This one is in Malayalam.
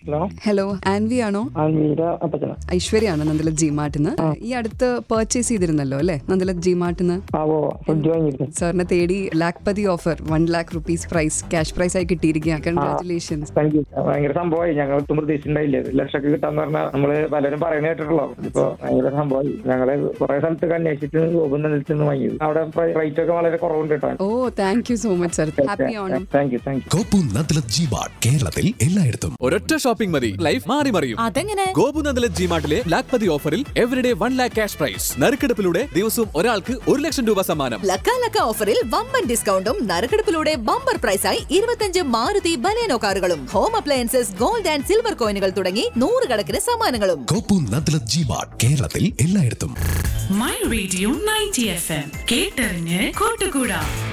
ഹലോ ഹലോ ആൻവി ആണോ ആൽമീര അപ്പച്ചന ഐശ്വര്യാണ് നന്ദല ജി മാർട്ടിന്ന് ഈ അടുത്ത് പർച്ചേസ് ചെയ്തിരുന്നല്ലോ അല്ലേ നന്ദല ജി മാർട്ടിന്ന് ആ ഓ ഫ്രിഡ്ജ് വാങ്ങിയിരുന്നു സാറിനെ തേടി Lakhpati offer one lakh rupees prize cash prize ആയി കിട്ടിയിരിക്കുക കൺഗ്രാറ്റുലേഷൻസ് താങ്ക് യു ഭയങ്കര സംഭവമായി ഞങ്ങൾ ഒട്ടും പ്രതീക്ഷിച്ചിട്ടുണ്ടായില്ല ഒരു ലക്ഷമൊക്കെ കിട്ടാന്ന് പറഞ്ഞാൽ നമ്മള് പലരും പറയുന്നത് കേട്ടിട്ടുള്ളൂ ഇപ്പൊ ഭയങ്കര സംഭവമായി ഞങ്ങള് കുറെ സ്ഥലത്തൊക്കെ അന്വേഷിച്ചിട്ട് ഗോപുന്ന നിന്ന് വാങ്ങിയത് അവിടെ റേറ്റ് ഒക്കെ വളരെ കുറവുണ്ട് കേട്ടോ oh thank you so much sir happy Onam thank you thank you കോപ്പു നദ്ലത് ജി മാർട്ട് കേരളത്തിൽ എല്ലായിടത്തും ഒരൊറ്റ ഷോപ്പിംഗ് മതി ലൈഫ് മാറി മറിയും അതെങ്ങനെ ഗോപുനന്ദല ജി മാർട്ടിലെ ലാക്പതി ഓഫറിൽ everyday one lakh cash prize നറുക്കെടുപ്പിലൂടെ ദിവസവും ഒരാൾക്ക് ഒരു ലക്ഷം രൂപ സമ്മാനം ലക്ക ലക്ക ഓഫറിൽ വമ്പൻ ഡിസ്കൗണ്ടും നറുക്കെടുപ്പിലൂടെ ബമ്പർ പ്രൈസായി ഇരുപത്തഞ്ച് മാരുതി ബലേനോ കാറുകളും home appliances gold and silver കോയിനുകൾ തുടങ്ങി നൂറുകണക്കിന് സമ്മാനങ്ങളും കോപ്പു നദ്ലത് ജി മാർട്ട് കേരളത്തിൽ എല്ലായിടത്തും my radio ninety F M കേട്ടറിഞ്ഞ് കൂട്ടുകൂടാ